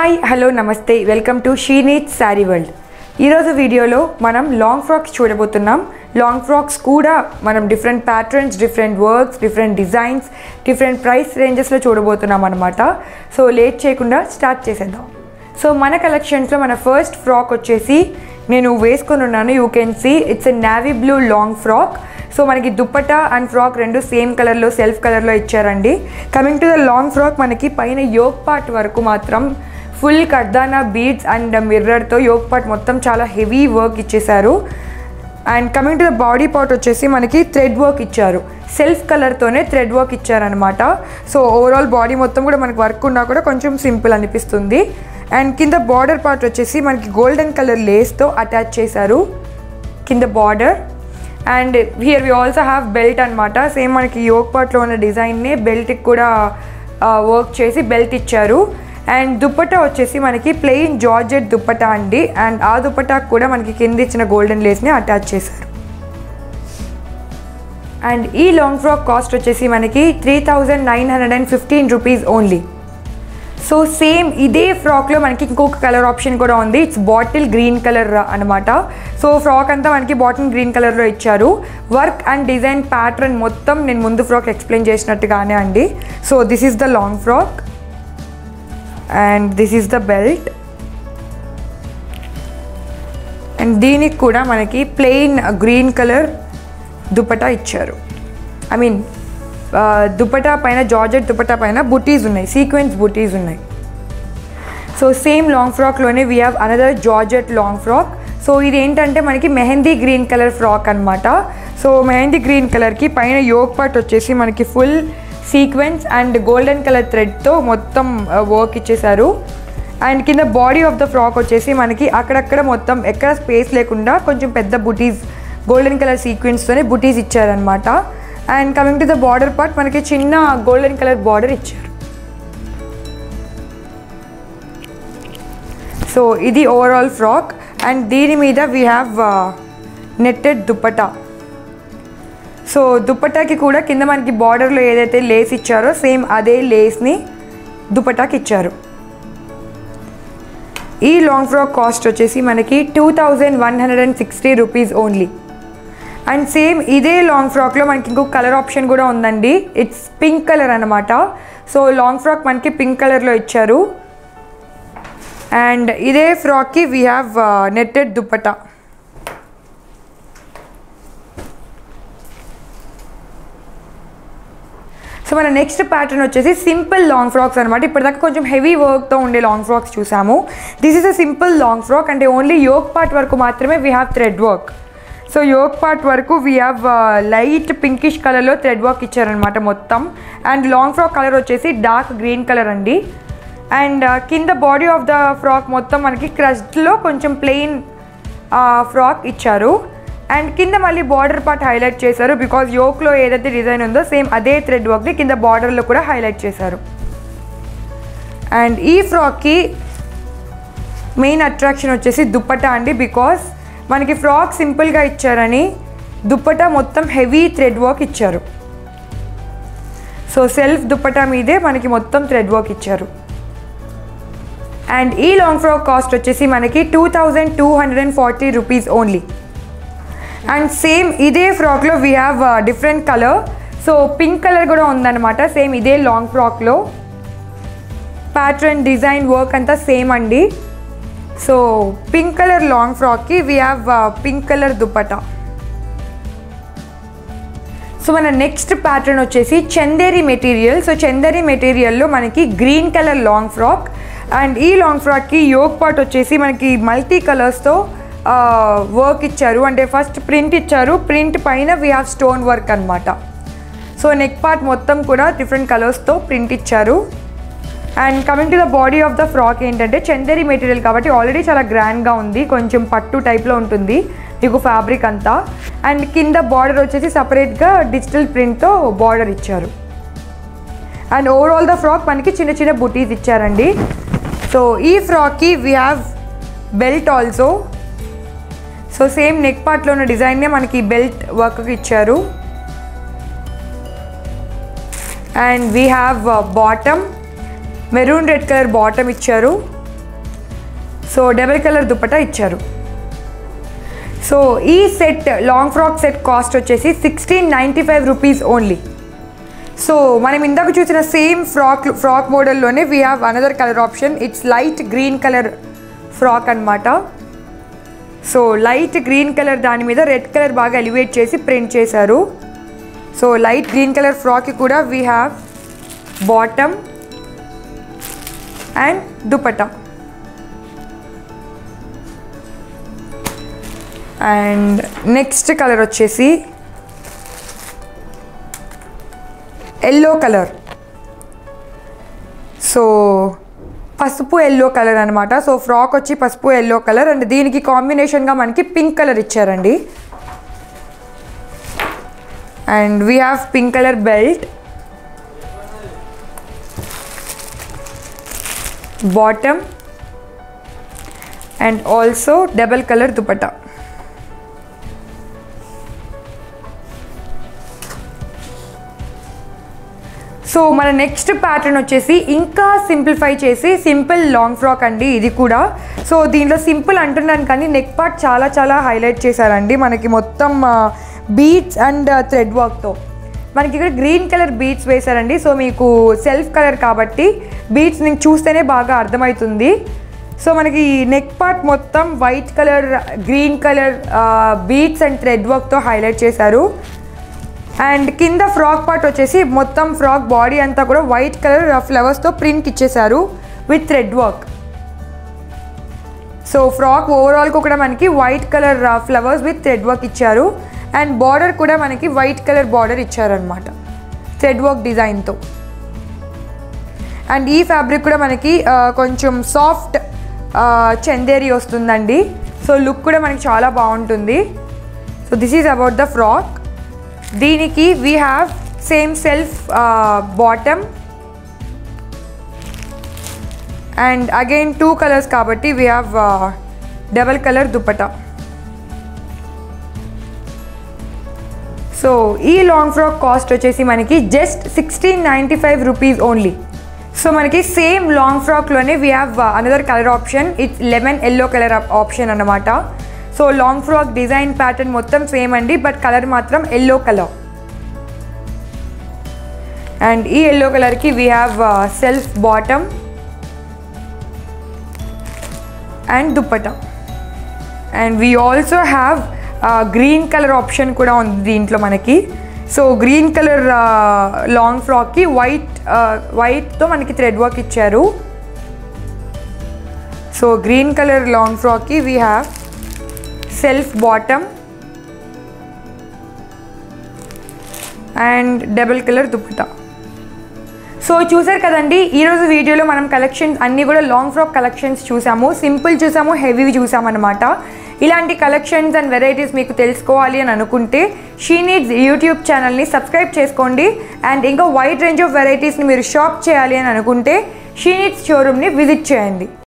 hi hello నమస్తే welcome to she neat sari world ఈరోజు వీడియోలో మనం లాంగ్ ఫ్రాక్స్ చూడబోతున్నాం లాంగ్ ఫ్రాక్స్ కూడా మనం different patterns different works different designs different price రేంజెస్లో చూడబోతున్నాం అనమాట సో లేట్ చేయకుండా స్టార్ట్ చేసేద్దాం సో మన కలెక్షన్స్లో మన ఫస్ట్ ఫ్రాక్ వచ్చేసి నేను వేసుకొని ఉన్నాను you can see it's a navy blue long frock so మనకి దుప్పటా అండ్ ఫ్రాక్ రెండు సేమ్ కలర్లో సెల్ఫ్ కలర్లో ఇచ్చారండి coming to the long frock మనకి పైన యోగ్ పార్ట్ వరకు మాత్రం ఫుల్ కర్దానా బీడ్స్ అండ్ మిర్రర్తో యోగ్ పార్ట్ మొత్తం చాలా హెవీ వర్క్ ఇచ్చేశారు and coming to the body part వచ్చేసి మనకి థ్రెడ్ వర్క్ ఇచ్చారు సెల్ఫ్ కలర్తోనే థ్రెడ్ వర్క్ ఇచ్చారనమాట సో ఓవరాల్ బాడీ మొత్తం కూడా మనకి వర్క్ ఉన్నా కూడా కొంచెం సింపుల్ అనిపిస్తుంది అండ్ కింద బార్డర్ పార్ట్ వచ్చేసి మనకి గోల్డెన్ కలర్ లేస్తో అటాచ్ చేశారు కింద border and here we also have belt అనమాట సేమ్ మనకి యోగ్ పార్ట్లో ఉన్న డిజైన్నే బెల్ట్కి కూడా వర్క్ చేసి బెల్ట్ ఇచ్చారు అండ్ దుప్పటా వచ్చేసి మనకి ప్లెయిన్ జార్జెట్ దుప్పటా అండి అండ్ ఆ దుప్పటాకు కూడా మనకి కింద ఇచ్చిన గోల్డెన్ లేస్ని అటాచ్ చేశారు అండ్ ఈ లాంగ్ ఫ్రాక్ కాస్ట్ వచ్చేసి మనకి three thousand nine hundred and fifteen rupees only so same ఇదే ఫ్రాక్లో మనకి ఇంకొక కలర్ ఆప్షన్ కూడా ఉంది ఇట్స్ బాటిల్ గ్రీన్ కలర్ అనమాట సో ఫ్రాక్ అంతా మనకి బాటిల్ గ్రీన్ కలర్లో ఇచ్చారు వర్క్ అండ్ డిజైన్ ప్యాటర్న్ మొత్తం నేను ముందు ఫ్రాక్ ఎక్స్ప్లెయిన్ చేసినట్టుగానే అండి so this is the long frock and this is the belt and దీనికి కూడా మనకి ప్లెయిన్ గ్రీన్ కలర్ దుపటా ఇచ్చారు ఐ మీన్ దుపటా పైన జార్జెట్ దుపటా పైన బుటీస్ ఉన్నాయి సీక్వెన్స్ బుటీస్ ఉన్నాయి సో సేమ్ లాంగ్ ఫ్రాక్లోనే we have another georgette long frock so ఇది ఏంటంటే మనకి మెహందీ గ్రీన్ కలర్ ఫ్రాక్ అనమాట సో మెహందీ గ్రీన్ కలర్కి పైన యోగ్ పార్ట్ వచ్చేసి మనకి full sequins and golden colour థ్రెడ్తో మొత్తం వర్క్ ఇచ్చేసారు అండ్ కింద బాడీ ఆఫ్ ద ఫ్రాక్ వచ్చేసి మనకి అక్కడక్కడ మొత్తం ఎక్కడ స్పేస్ లేకుండా కొంచెం పెద్ద బుటీస్ గోల్డెన్ కలర్ సీక్వెన్స్తోనే బుటీస్ ఇచ్చారనమాట and coming to the border part మనకి చిన్న గోల్డెన్ కలర్ బార్డర్ ఇచ్చారు సో ఇది ఓవరాల్ ఫ్రాక్ అండ్ దీని మీద we have netted dupatta so దుప్పటాకి కూడా కింద మనకి బార్డర్లో ఏదైతే లేస్ ఇచ్చారో సేమ్ అదే లేస్ని దుప్పటాకి ఇచ్చారు ఈ లాంగ్ ఫ్రాక్ కాస్ట్ వచ్చేసి మనకి two thousand one hundred and sixty rupees only and same ఇదే లాంగ్ ఫ్రాక్లో మనకి ఇంకొక కలర్ ఆప్షన్ కూడా ఉందండి ఇట్స్ పింక్ కలర్ అనమాట సో లాంగ్ ఫ్రాక్ మనకి పింక్ కలర్లో ఇచ్చారు అండ్ ఇదే ఫ్రాక్కి we have netted dupatta so మన నెక్స్ట్ ప్యాటర్న్ వచ్చేసి సింపుల్ లాంగ్ ఫ్రాక్స్ అనమాట ఇప్పటిదాకా కొంచెం హెవీ వర్క్తో ఉండే లాంగ్ ఫ్రాక్స్ చూసాము this is a simple long frock అంటే ఓన్లీ యోగ్ పార్ట్ వరకు మాత్రమే we have thread work so yoke part వరకు వీ హ్యావ్ లైట్ పింకిష్ కలర్లో థ్రెడ్ వర్క్ ఇచ్చారనమాట మొత్తం అండ్ లాంగ్ ఫ్రాక్ కలర్ వచ్చేసి డార్క్ గ్రీన్ కలర్ అండి అండ్ కింద బాడీ ఆఫ్ ద ఫ్రాక్ మొత్తం మనకి క్రస్ట్లో కొంచెం ప్లెయిన్ ఫ్రాక్ ఇచ్చారు అండ్ కింద మళ్ళీ బార్డర్ పార్ట్ హైలైట్ చేశారు బికాజ్ యోక్లో ఏదైతే డిజైన్ ఉందో సేమ్ అదే థ్రెడ్ వర్క్ని కింద బార్డర్లో కూడా హైలైట్ చేశారు అండ్ ఈ ఫ్రాక్కి మెయిన్ అట్రాక్షన్ వచ్చేసి దుప్పటా అండి బికాస్ మనకి ఫ్రాక్ సింపుల్గా ఇచ్చారని దుప్పటా మొత్తం హెవీ థ్రెడ్ వర్క్ ఇచ్చారు సో సెల్ఫ్ దుప్పటా మీదే మనకి మొత్తం థ్రెడ్ వర్క్ ఇచ్చారు అండ్ ఈ లాంగ్ ఫ్రాక్ కాస్ట్ వచ్చేసి మనకి two thousand two hundred and forty rupees only and same ఇదే ఫ్రాక్లో we have different colour so pink colour కూడా ఉందన్నమాట సేమ్ ఇదే లాంగ్ ఫ్రాక్లో ప్యాటర్న్ డిజైన్ వర్క్ అంతా సేమ్ అండి సో పింక్ కలర్ లాంగ్ ఫ్రాక్కి we have pink colour dupatta so మన నెక్స్ట్ ప్యాటర్న్ వచ్చేసి చందేరి మెటీరియల్ సో చందేరి మెటీరియల్లో మనకి green colour long frock and ఈ లాంగ్ ఫ్రాక్కి యోగ్ పార్ట్ వచ్చేసి మనకి మల్టీ కలర్స్తో వర్క్ ఇచ్చారు అంటే ఫస్ట్ ప్రింట్ ఇచ్చారు ప్రింట్ పైన వీ హ్యావ్ స్టోన్ వర్క్ అనమాట సో నెక్ పార్ట్ మొత్తం కూడా డిఫరెంట్ కలర్స్తో ప్రింట్ ఇచ్చారు and coming to the body of the frock ఏంటంటే చందేరి మెటీరియల్ కాబట్టి ఆల్రెడీ చాలా గ్రాండ్గా ఉంది కొంచెం పట్టు టైప్లో ఉంటుంది మీకు ఫ్యాబ్రిక్ అంతా అండ్ కింద బార్డర్ వచ్చేసి సపరేట్గా డిజిటల్ ప్రింట్తో బార్డర్ ఇచ్చారు అండ్ ఓవరాల్ ద ఫ్రాక్ మనకి చిన్న చిన్న బుటీస్ ఇచ్చారండి సో ఈ ఫ్రాక్కి we have belt also so same neck పార్ట్లో ఉన్న డిజైన్నే మనకి బెల్ట్ వర్క్ ఇచ్చారు and we have bottom maroon red colour bottom ఇచ్చారు సో డబల్ కలర్ దుపట్టా ఇచ్చారు సో ఈ set long frock set cost వచ్చేసి sixteen ninety five rupees only so మనం ఇందాక చూసిన సేమ్ ఫ్రాక్ ఫ్రాక్ మోడల్లోనే we have another colour option it's light green colour frock అనమాట so light green colour దాని మీద రెడ్ కలర్ బాగా ఎలివేట్ చేసి ప్రింట్ చేశారు సో లైట్ గ్రీన్ కలర్ ఫ్రాక్కి కూడా we have bottom and dupatta and next colour వచ్చేసి ఎల్లో కలర్ సో పసుపు ఎల్లో కలర్ అనమాట సో ఫ్రాక్ వచ్చి పసుపు ఎల్లో కలర్ అండ్ దీనికి కాంబినేషన్గా మనకి పింక్ కలర్ ఇచ్చారండి and we have pink colour belt bottom and also double colour dupatta so మన నెక్స్ట్ ప్యాటర్న్ వచ్చేసి ఇంకా సింప్లిఫై చేసి సింపుల్ లాంగ్ ఫ్రాక్ అండి ఇది కూడా సో దీంట్లో సింపుల్ అంటున్నాను కానీ నెక్ పార్ట్ చాలా చాలా హైలైట్ చేశారండి మనకి మొత్తం బీట్స్ అండ్ థ్రెడ్ వర్క్తో మనకి ఇక్కడ గ్రీన్ కలర్ బీట్స్ వేశారండి సో మీకు సెల్ఫ్ కలర్ కాబట్టి బీట్స్ మీకు చూస్తేనే బాగా అర్థమవుతుంది సో మనకి నెక్ పార్ట్ మొత్తం white colour green colour beads and thread వర్క్తో హైలైట్ చేశారు అండ్ కింద ఫ్రాక్ పార్ట్ వచ్చేసి మొత్తం ఫ్రాక్ బాడీ అంతా కూడా వైట్ కలర్ ఫ్లవర్స్తో ప్రింట్ ఇచ్చేశారు with thread work so frock ఓవరాల్కి కూడా మనకి white colour flowers with thread work ఇచ్చారు అండ్ బార్డర్ కూడా మనకి వైట్ కలర్ బార్డర్ ఇచ్చారనమాట థ్రెడ్ వర్క్ డిజైన్తో అండ్ ఈ ఫ్యాబ్రిక్ కూడా మనకి ఆ, కొంచెం సాఫ్ట్ చందేరి వస్తుందండి సో లుక్ కూడా మనకి చాలా బాగుంటుంది so this is about the frock దీనికి we have same self bottom and again two colours కాబట్టి we have double colour dupatta so ఈ లాంగ్ ఫ్రాక్ కాస్ట్ వచ్చేసి మనకి just sixteen ninety five rupees only so మనకి సేమ్ లాంగ్ ఫ్రాక్లోనే we have another colour option it's lemon yellow colour option అన్నమాట so long frock design pattern మొత్తం same అండి but colour మాత్రం yellow colour and ఈ yellow కలర్కి we have self bottom and dupatta and we also have green colour option కూడా ఉంది దీంట్లో మనకి సో గ్రీన్ కలర్ లాంగ్ ఫ్రాక్కి వైట్ వైట్తో మనకి థ్రెడ్ వర్క్ ఇచ్చారు సో గ్రీన్ కలర్ లాంగ్ ఫ్రాక్కి we have self bottom and double colour dupatta so చూసారు కదండి ఈరోజు వీడియోలో మనం కలెక్షన్స్ అన్నీ కూడా లాంగ్ ఫ్రాక్ కలెక్షన్స్ చూసాము సింపుల్ చూసాము హెవీ చూసామన్నమాట ఇలాంటి కలెక్షన్స్ అండ్ వెరైటీస్ మీకు తెలుసుకోవాలి అని అనుకుంటే షీ నీడ్స్ యూట్యూబ్ ఛానల్ని సబ్స్క్రైబ్ చేసుకోండి అండ్ ఇంకా వైడ్ రేంజ్ ఆఫ్ వెరైటీస్ని మీరు షాప్ చేయాలి అని అనుకుంటే షీ నీడ్స్ షోరూమ్ని విజిట్ చేయండి